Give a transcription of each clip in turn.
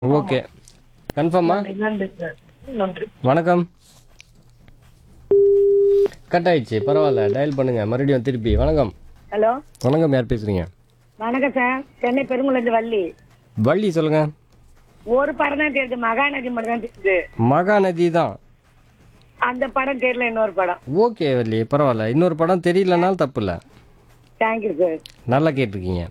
Okay கன்ஃபார்மா நன்றி sir நன்றி வணக்கம் கட் ஆயிடுச்சு பரவாயில்ல டயல் பண்ணுங்க மறுபடியும் திருப்பி வணக்கம் ஹலோ வணக்கம் யார் பேசுறீங்க வணக்கம் சார் சென்னை பெருங்குளந்து வள்ளி வள்ளி சொல்லுங்க ஒரு படம் தான் தெரியுது மகாநதி மட்டும் தான் தெரியுது மகாநதி தான் அந்த படம் தெரியல இன்னொரு படம் ஓகே வள்ளி பரவாயில்ல இன்னொரு படம் தெரியலனாலும் தப்பு இல்லை தேங்க்யூ சார் நல்லா கேட்டிருக்கீங்க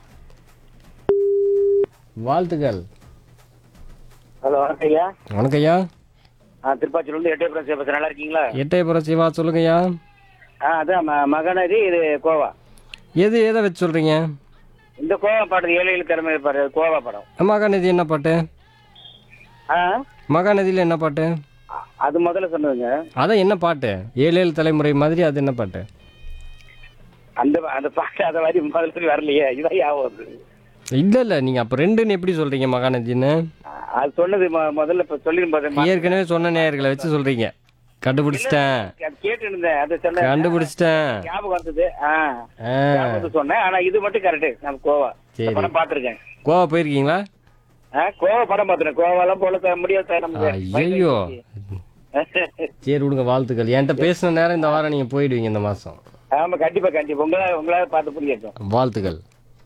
வாழ்த்துக்கள் ஹலோ வணக்கம் ஐயா வணக்கம் ஐயா ஆ திருப்பாச்சியிலேருந்து எட்டயபுரம் சேபஸ் நல்லா இருக்கீங்களா எட்டயபுரம் சிவா சொல்லுங்க ஐயா ஆ அதான் ம மகநதி இது கோவா எது எதை வச்சு சொல்றீங்க இந்த கோவா பாட்டு ஏழு ஏழு திறமை பாரு கோவா படம் மகாநதி என்ன பாட்டு ஆ மகாநதியில் என்ன பாட்டு அ- அது முதல்ல சொன்னதுங்க அதான் என்ன பாட்டு ஏழு ஏழு தலைமுறை மாதிரி அது என்ன பாட்டு அந்த அந்த பாட்டு அதை மாதிரி முதல்ல வரலையே இதான் ஞாபகம் வருது. இல்லை இல்லை நீங்கள் அப்போ ரெண்டுன்னு எப்படி சொல்கிறீங்க மகாநதின்னு ஆ, அது சொன்னது மொ- முதல்ல இப்போ சொல்லி ஏற்கனவே சொன்ன நேயர்களை வச்சு சொல்கிறீங்க கண்டுபிடிச்சிட்டேன் அது கேட்டு இருந்தேன் அது சொன்ன கண்டுபிடிச்சிட்டேன் ஞாபகம் வந்தது ஆ ஆ ஞாபகம் சொன்னேன் ஆனா இது மட்டும் கரெக்டு நம்ம கோவா இந்த சரி. படம் பார்த்துருக்கேன் கோவா போயிருக்கீங்களா ஆ கோவா படம் பார்த்துருக்கேன் கோவாலாம் போல த- முடியாது சார் நமக்கு ஐயோ சரி விடுங்க வாழ்த்துக்கள் என்கிட்ட பேசின நேரம் இந்த வாரம் நீங்கள் போயிடுவீங்க இந்த மாதம் ஆமா கண்டிப்பா கண்டிப்பா உங்களால உங்களால பார்த்து புரியட்டும் வாழ்த்துக்கள்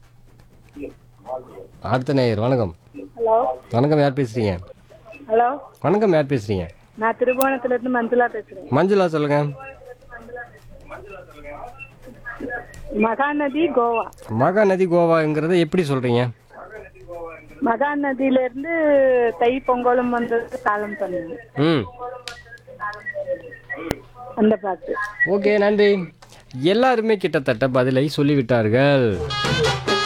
அடுத்த நேயர் வணக்கம் ஹலோ வணக்கம் யார் பேசுறீங்க ஹலோ வணக்கம் யார் பேசுறீங்க நான் திருவோணத்துல இருந்து மஞ்சுளா பேசுறேன் மஞ்சுளா சொல்லுங்க மகாநதி கோவா மகாநதி கோவாங்கிறத எப்படி சொல்றீங்க மகாநதியில இருந்து தை பொங்கலும் வந்தது காலம் பண்ணுங்க ம் அந்த பாட்டு ஓகே நன்றி எல்லாருமே கிட்டத்தட்ட பதிலை சொல்லிவிட்டார்கள்